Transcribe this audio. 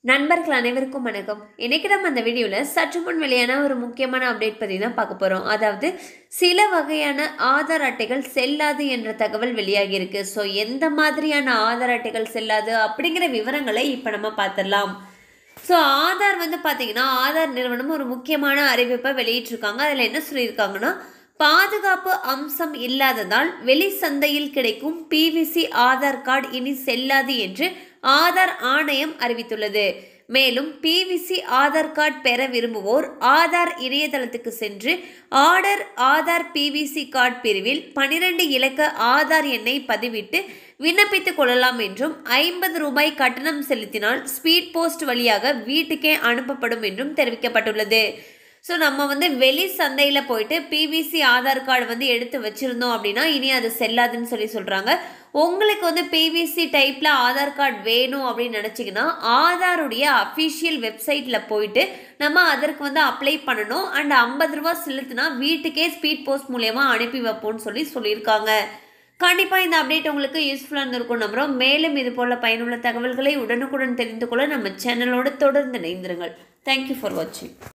நண்பர்கள் அனைவருக்கும் வணக்கம் இன்னைக்கு நம்ம அந்த வீடியோவில் சற்று முன் வெளியான ஒரு முக்கியமான அப்டேட் பற்றி தான் பார்க்க போகிறோம் அதாவது சில வகையான ஆதார் அட்டைகள் செல்லாது என்ற தகவல் வெளியாகி இருக்கு ஸோ எந்த மாதிரியான ஆதார் அட்டைகள் செல்லாது அப்படிங்கிற விவரங்களை இப்போ நம்ம பார்த்துடலாம் ஸோ ஆதார் வந்து பார்த்தீங்கன்னா ஆதார் நிறுவனம் ஒரு முக்கியமான அறிவிப்பை வெளியிட்டிருக்காங்க அதில் என்ன சொல்லியிருக்காங்கன்னா பாதுகாப்பு அம்சம் இல்லாததால் வெளி சந்தையில் கிடைக்கும் பிவிசி ஆதார் கார்டு இனி செல்லாது என்று ஆதார் ஆணையம் அறிவித்துள்ளது மேலும் பிவிசி ஆதார் கார்டு பெற விரும்புவோர் ஆதார் இணையதளத்துக்கு சென்று ஆர்டர் ஆதார் பிவிசி கார்டு பிரிவில் பனிரெண்டு இலக்க ஆதார் எண்ணை பதிவிட்டு விண்ணப்பித்துக் கொள்ளலாம் என்றும் ஐம்பது ரூபாய் கட்டணம் செலுத்தினால் ஸ்பீட் போஸ்ட் வழியாக வீட்டுக்கே அனுப்பப்படும் என்றும் தெரிவிக்கப்பட்டுள்ளது ஸோ நம்ம வந்து வெளி சந்தையில் போயிட்டு பிவிசி ஆதார் கார்டு வந்து எடுத்து வச்சுருந்தோம் அப்படின்னா இனி அது செல்லாதுன்னு சொல்லி சொல்கிறாங்க உங்களுக்கு வந்து பிவிசி டைப்பில் ஆதார் கார்டு வேணும் அப்படின்னு நினச்சிங்கன்னா ஆதாருடைய அஃபிஷியல் வெப்சைட்டில் போயிட்டு நம்ம அதற்கு வந்து அப்ளை பண்ணணும் அண்ட் ஐம்பது ரூபா செலுத்தினா வீட்டுக்கே ஸ்பீட் போஸ்ட் மூலயமா அனுப்பி வைப்போம்னு சொல்லி சொல்லியிருக்காங்க கண்டிப்பாக இந்த அப்டேட் உங்களுக்கு யூஸ்ஃபுல்லாக இருந்திருக்கும் நம்புகிறோம் மேலும் இது போல பயனுள்ள தகவல்களை உடனுக்குடன் தெரிந்து கொள்ள நம்ம சேனலோடு தொடர்ந்து இணைந்திருங்கள் தேங்க்யூ ஃபார் வாட்சிங்